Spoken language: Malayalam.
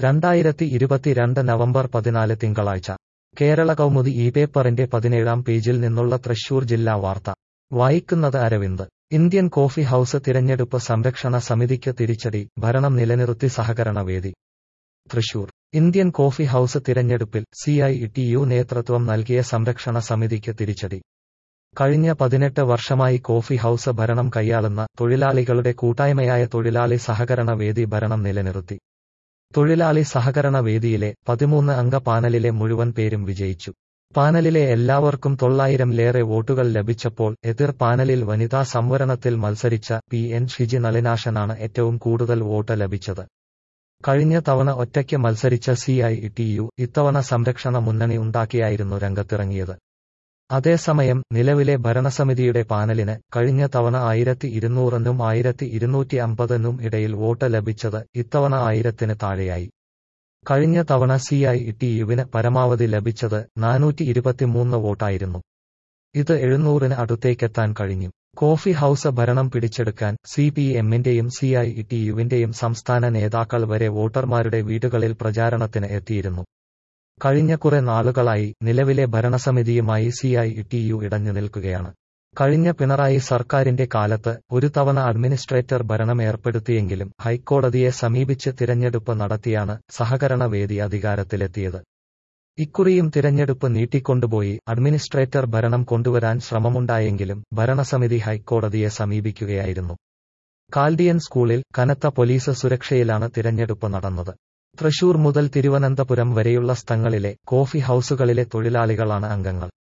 രണ്ടായിരത്തി ഇരുപത്തിരണ്ട് നവംബർ പതിനാല് തിങ്കളാഴ്ച കേരള കൗമുദി ഈ പേപ്പറിന്റെ പതിനേഴാം പേജിൽ നിന്നുള്ള തൃശൂർ ജില്ലാ വാർത്ത വായിക്കുന്നത് അരവിന്ദ് ഇന്ത്യൻ കോഫി ഹൌസ് തിരഞ്ഞെടുപ്പ് സംരക്ഷണ സമിതിക്ക് തിരിച്ചടി ഭരണം നിലനിർത്തി സഹകരണ വേദി തൃശൂർ ഇന്ത്യൻ കോഫി ഹൌസ് തിരഞ്ഞെടുപ്പിൽ സിഐ ടി യു നേതൃത്വം നൽകിയ സംരക്ഷണ സമിതിക്ക് തിരിച്ചടി കഴിഞ്ഞ പതിനെട്ട് വർഷമായി കോഫി ഹൌസ് ഭരണം കൈയാളുന്ന തൊഴിലാളികളുടെ കൂട്ടായ്മയായ തൊഴിലാളി സഹകരണ വേദി ഭരണം നിലനിർത്തി തൊഴിലാളി സഹകരണ വേദിയിലെ പതിമൂന്ന് അംഗ പാനലിലെ മുഴുവൻ പേരും വിജയിച്ചു പാനലിലെ എല്ലാവർക്കും തൊള്ളായിരംലേറെ വോട്ടുകൾ ലഭിച്ചപ്പോൾ എതിർ പാനലിൽ വനിതാ സംവരണത്തിൽ മത്സരിച്ച പി എൻ ഷിജി നളിനാശനാണ് ഏറ്റവും കൂടുതൽ വോട്ട് ലഭിച്ചത് കഴിഞ്ഞ തവണ ഒറ്റയ്ക്ക് മത്സരിച്ച സി ഐ ടി യു ഇത്തവണ സംരക്ഷണ മുന്നണി ഉണ്ടാക്കിയായിരുന്നു രംഗത്തിറങ്ങിയത് അതേസമയം നിലവിലെ ഭരണസമിതിയുടെ പാനലിന് കഴിഞ്ഞ തവണ ആയിരത്തി ഇരുന്നൂറിനും ആയിരത്തി ഇരുന്നൂറ്റി അമ്പതിനും ഇടയിൽ വോട്ട് ലഭിച്ചത് ഇത്തവണ ആയിരത്തിന് താഴെയായി കഴിഞ്ഞ തവണ സി ഐ ടി യുവിന് പരമാവധി ലഭിച്ചത് നാനൂറ്റി ഇരുപത്തിമൂന്ന് വോട്ടായിരുന്നു ഇത് എഴുന്നൂറിന് അടുത്തേക്കെത്താൻ കഴിഞ്ഞു കോഫി ഹൌസ് ഭരണം പിടിച്ചെടുക്കാൻ സി പി എമ്മിന്റെയും സി ഐ ടി യുവിന്റെയും സംസ്ഥാന നേതാക്കൾ വരെ വോട്ടർമാരുടെ വീടുകളിൽ പ്രചാരണത്തിന് എത്തിയിരുന്നു കഴിഞ്ഞ കുറെ നാളുകളായി നിലവിലെ ഭരണസമിതിയുമായി സി ഐ ടി യു ഇടഞ്ഞു നിൽക്കുകയാണ് കഴിഞ്ഞ പിണറായി സർക്കാരിന്റെ കാലത്ത് ഒരു തവണ അഡ്മിനിസ്ട്രേറ്റർ ഭരണം ഏർപ്പെടുത്തിയെങ്കിലും ഹൈക്കോടതിയെ സമീപിച്ച് തിരഞ്ഞെടുപ്പ് നടത്തിയാണ് സഹകരണ വേദി അധികാരത്തിലെത്തിയത് ഇക്കുറിയും തിരഞ്ഞെടുപ്പ് നീട്ടിക്കൊണ്ടുപോയി അഡ്മിനിസ്ട്രേറ്റർ ഭരണം കൊണ്ടുവരാൻ ശ്രമമുണ്ടായെങ്കിലും ഭരണസമിതി ഹൈക്കോടതിയെ സമീപിക്കുകയായിരുന്നു കാൽഡിയൻ സ്കൂളിൽ കനത്ത പോലീസ് സുരക്ഷയിലാണ് തിരഞ്ഞെടുപ്പ് നടന്നത് തൃശൂർ മുതൽ തിരുവനന്തപുരം വരെയുള്ള സ്ഥലങ്ങളിലെ കോഫി ഹൌസുകളിലെ തൊഴിലാളികളാണ് അംഗങ്ങൾ